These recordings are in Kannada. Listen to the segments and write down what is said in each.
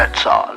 That's all.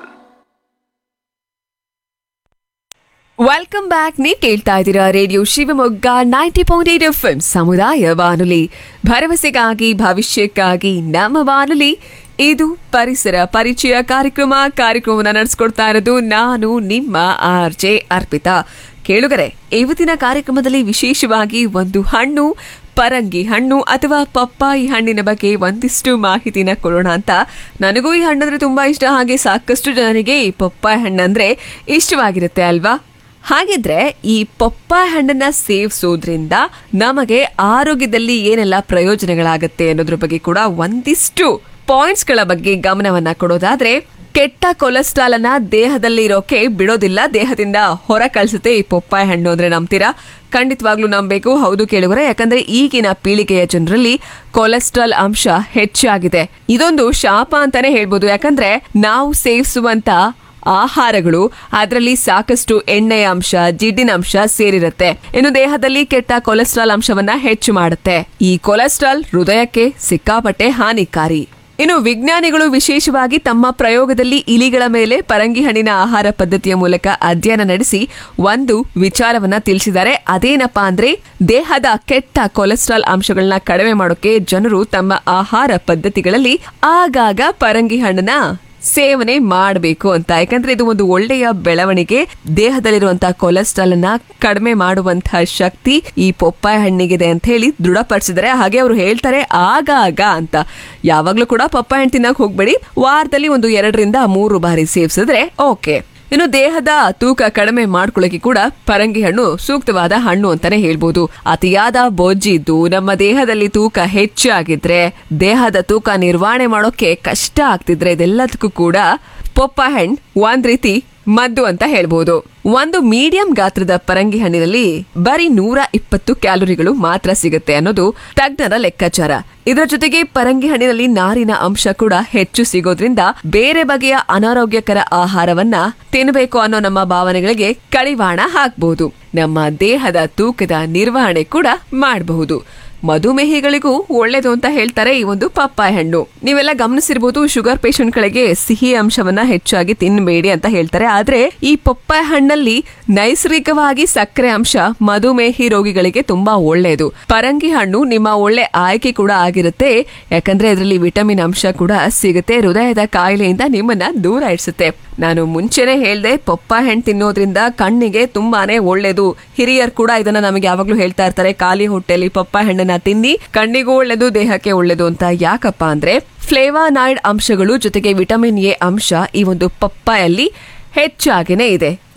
ವೆಲ್ಕಮ್ ಬ್ಯಾಕ್ ನೀವ್ ಕೇಳ್ತಾ ಇದ್ದೀರಾ radio Shivamogga ninety point eight F ಸಮುದಾಯ ಬಾನುಲಿ ಭರವಸೆಗಾಗಿ ಭವಿಷ್ಯಕ್ಕಾಗಿ ನಮ್ಮ ಬಾನುಲಿ ಇದು ಪರಿಸರ ಪರಿಚಯ ಕಾರ್ಯಕ್ರಮ ಕಾರ್ಯಕ್ರಮವನ್ನು ನಡೆಸ್ಕೊಡ್ತಾ ಇರೋದು ನಾನು ನಿಮ್ಮ ಆರ್ ಜೆ ಅರ್ಪಿತಾ ಕೇಳುಗರೆ ಇವತ್ತಿನ ಕಾರ್ಯಕ್ರಮದಲ್ಲಿ ವಿಶೇಷವಾಗಿ ಒಂದು ಹಣ್ಣು ಪರಂಗಿ ಹಣ್ಣು ಅಥವಾ ಪಪ್ಪಾಯಿ ಹಣ್ಣಿನ ಬಗ್ಗೆ ಒಂದಿಷ್ಟು ಮಾಹಿತಿನ ಕೊಡೋಣ ಅಂತ ನನಗೂ ಈ ಹಣ್ಣಂದ್ರೆ ತುಂಬಾ ಇಷ್ಟ ಹಾಗೆ ಸಾಕಷ್ಟು ಜನರಿಗೆ ಈ ಪಪ್ಪಾಯಿ ಹಣ್ಣಂದ್ರೆ ಇಷ್ಟವಾಗಿರುತ್ತೆ ಅಲ್ವಾ ಹಾಗಿದ್ರೆ ಈ ಪಪ್ಪಾಯ ಹಣ್ಣನ್ನ ಸೇವಿಸೋದ್ರಿಂದ ನಮಗೆ ಆರೋಗ್ಯದಲ್ಲಿ ಏನೆಲ್ಲ ಪ್ರಯೋಜನಗಳಾಗತ್ತೆ ಅನ್ನೋದ್ರ ಬಗ್ಗೆ ಕೂಡ ಒಂದಿಷ್ಟು ಪಾಯಿಂಟ್ಸ್ ಗಳ ಬಗ್ಗೆ ಗಮನವನ್ನ ಕೊಡೋದಾದ್ರೆ ಕೆಟ್ಟ ಕೊಲೆಸ್ಟ್ರಾಲ್ ಅನ್ನ ದೇಹದಲ್ಲಿ ಇರೋಕೆ ಬಿಡೋದಿಲ್ಲ ದೇಹದಿಂದ ಹೊರ ಕಳಿಸುತ್ತೆ ಈ ಪಪ್ಪಾಯ ಹಣ್ಣು ಅಂದ್ರೆ ನಂಬ್ತೀರಾ ಖಂಡಿತವಾಗ್ಲೂ ನಂಬೇಕು ಹೌದು ಕೇಳುವರೆ ಯಾಕಂದ್ರೆ ಈಗಿನ ಪೀಳಿಗೆಯ ಜನರಲ್ಲಿ ಕೊಲೆಸ್ಟ್ರಾಲ್ ಅಂಶ ಹೆಚ್ಚಾಗಿದೆ ಇದೊಂದು ಶಾಪ ಅಂತಾನೆ ಹೇಳ್ಬೋದು ಯಾಕಂದ್ರೆ ನಾವು ಸೇವಿಸುವಂತ ಆಹಾರಗಳು ಅದರಲ್ಲಿ ಸಾಕಷ್ಟು ಎಣ್ಣೆಯ ಅಂಶ ಜಿಡ್ಡಿನ ಅಂಶ ಸೇರಿರುತ್ತೆ ಇನ್ನು ದೇಹದಲ್ಲಿ ಕೆಟ್ಟ ಕೊಲೆಸ್ಟ್ರಾಲ್ ಅಂಶವನ್ನ ಹೆಚ್ಚು ಮಾಡುತ್ತೆ ಈ ಕೊಲೆಸ್ಟ್ರಾಲ್ ಹೃದಯಕ್ಕೆ ಸಿಕ್ಕಾಪಟ್ಟೆ ಹಾನಿಕಾರಿ ಇನ್ನು ವಿಜ್ಞಾನಿಗಳು ವಿಶೇಷವಾಗಿ ತಮ್ಮ ಪ್ರಯೋಗದಲ್ಲಿ ಇಲಿಗಳ ಮೇಲೆ ಪರಂಗಿ ಹಣ್ಣಿನ ಆಹಾರ ಪದ್ಧತಿಯ ಮೂಲಕ ಅಧ್ಯಯನ ನಡೆಸಿ ಒಂದು ವಿಚಾರವನ್ನ ತಿಳಿಸಿದ್ದಾರೆ ಅದೇನಪ್ಪಾ ಅಂದ್ರೆ ದೇಹದ ಕೆಟ್ಟ ಕೊಲೆಸ್ಟ್ರಾಲ್ ಅಂಶಗಳನ್ನ ಕಡಿಮೆ ಮಾಡೋಕೆ ಜನರು ತಮ್ಮ ಆಹಾರ ಪದ್ಧತಿಗಳಲ್ಲಿ ಆಗಾಗ ಪರಂಗಿ ಹಣ್ಣನ್ನ ಸೇವನೆ ಮಾಡಬೇಕು ಅಂತ ಯಾಕಂದ್ರೆ ಇದು ಒಂದು ಒಳ್ಳೆಯ ಬೆಳವಣಿಗೆ ದೇಹದಲ್ಲಿರುವಂತಹ ಕೊಲೆಸ್ಟ್ರಾಲ್ ಅನ್ನ ಕಡಿಮೆ ಮಾಡುವಂತಹ ಶಕ್ತಿ ಈ ಪಪ್ಪಾಯ ಹಣ್ಣಿಗಿದೆ ಅಂತ ಹೇಳಿ ದೃಢಪಡಿಸಿದರೆ ಹಾಗೆ ಅವರು ಹೇಳ್ತಾರೆ ಆಗಾಗ ಅಂತ ಯಾವಾಗ್ಲೂ ಕೂಡ ಪಪ್ಪಾಯ ಹಣ್ಣು ತಿನ್ನಕ್ ಹೋಗ್ಬೇಡಿ ವಾರದಲ್ಲಿ ಒಂದು ಎರಡರಿಂದ ಮೂರು ಬಾರಿ ಸೇವಿಸಿದ್ರೆ ಓಕೆ ಇನ್ನು ದೇಹದ ತೂಕ ಕಡಿಮೆ ಮಾಡ್ಕೊಳ್ಳೋಕೆ ಕೂಡ ಪರಂಗಿ ಹಣ್ಣು ಸೂಕ್ತವಾದ ಹಣ್ಣು ಅಂತಾನೆ ಹೇಳ್ಬೋದು ಅತಿಯಾದ ಬೊಜ್ಜಿದ್ದು ನಮ್ಮ ದೇಹದಲ್ಲಿ ತೂಕ ಹೆಚ್ಚಾಗಿದ್ರೆ ದೇಹದ ತೂಕ ನಿರ್ವಹಣೆ ಮಾಡೋಕೆ ಕಷ್ಟ ಆಗ್ತಿದ್ರೆ ಇದೆಲ್ಲದಕ್ಕೂ ಕೂಡ ಪೊಪ್ಪ ಹಣ್ಣು ಒಂದ್ ರೀತಿ ಮದ್ದು ಅಂತ ಹೇಳ್ಬೋದು ಒಂದು ಮೀಡಿಯಂ ಗಾತ್ರದ ಪರಂಗಿ ಹಣ್ಣಿನಲ್ಲಿ ಬರೀ ನೂರ ಇಪ್ಪತ್ತು ಕ್ಯಾಲೋರಿಗಳು ಮಾತ್ರ ಸಿಗುತ್ತೆ ಅನ್ನೋದು ತಜ್ಞರ ಲೆಕ್ಕಾಚಾರ ಇದರ ಜೊತೆಗೆ ಪರಂಗಿ ಹಣ್ಣಿನಲ್ಲಿ ನಾರಿನ ಅಂಶ ಕೂಡ ಹೆಚ್ಚು ಸಿಗೋದ್ರಿಂದ ಬೇರೆ ಬಗೆಯ ಅನಾರೋಗ್ಯಕರ ಆಹಾರವನ್ನ ತಿನ್ನಬೇಕು ಅನ್ನೋ ನಮ್ಮ ಭಾವನೆಗಳಿಗೆ ಕಡಿವಾಣ ಹಾಕಬಹುದು ನಮ್ಮ ದೇಹದ ತೂಕದ ನಿರ್ವಹಣೆ ಕೂಡ ಮಾಡಬಹುದು ಮಧುಮೇಹಿಗಳಿಗೂ ಒಳ್ಳೇದು ಅಂತ ಹೇಳ್ತಾರೆ ಈ ಒಂದು ಪಪ್ಪಾಯ ಹಣ್ಣು ನೀವೆಲ್ಲ ಗಮನಿಸಿರ್ಬೋದು ಶುಗರ್ ಗಳಿಗೆ ಸಿಹಿ ಅಂಶವನ್ನ ಹೆಚ್ಚಾಗಿ ತಿನ್ನಬೇಡಿ ಅಂತ ಹೇಳ್ತಾರೆ ಆದ್ರೆ ಈ ಪಪ್ಪಾಯ ಹಣ್ಣಲ್ಲಿ ನೈಸರ್ಗಿಕವಾಗಿ ಸಕ್ಕರೆ ಅಂಶ ಮಧುಮೇಹಿ ರೋಗಿಗಳಿಗೆ ತುಂಬಾ ಒಳ್ಳೆಯದು ಪರಂಗಿ ಹಣ್ಣು ನಿಮ್ಮ ಒಳ್ಳೆ ಆಯ್ಕೆ ಕೂಡ ಆಗಿರುತ್ತೆ ಯಾಕಂದ್ರೆ ಇದರಲ್ಲಿ ವಿಟಮಿನ್ ಅಂಶ ಕೂಡ ಸಿಗುತ್ತೆ ಹೃದಯದ ಕಾಯಿಲೆಯಿಂದ ನಿಮ್ಮನ್ನ ದೂರ ಇಡಿಸುತ್ತೆ ನಾನು ಮುಂಚೆನೆ ಹೇಳ್ದೆ ಪಪ್ಪಾಯ ಹಣ್ಣು ತಿನ್ನೋದ್ರಿಂದ ಕಣ್ಣಿಗೆ ತುಂಬಾನೇ ಒಳ್ಳೇದು ಹಿರಿಯರು ಕೂಡ ಇದನ್ನ ನಮಗೆ ಯಾವಾಗ್ಲೂ ಹೇಳ್ತಾ ಇರ್ತಾರೆ ಖಾಲಿ ಹೊಟ್ಟೆಲಿ ಪಪ್ಪಾಯ ಹಣ್ಣನ್ನ ತಿನ್ನಿ ಕಣ್ಣಿಗೂ ಒಳ್ಳೇದು ದೇಹಕ್ಕೆ ಒಳ್ಳೇದು ಅಂತ ಯಾಕಪ್ಪ ಅಂದ್ರೆ ಫ್ಲೇವಾನಾಯ್ಡ್ ಅಂಶಗಳು ಜೊತೆಗೆ ವಿಟಮಿನ್ ಎ ಅಂಶ ಈ ಒಂದು ಪಪ್ಪಾಯಲ್ಲಿ ಹೆಚ್ಚಾಗಿನೇ ಇದೆ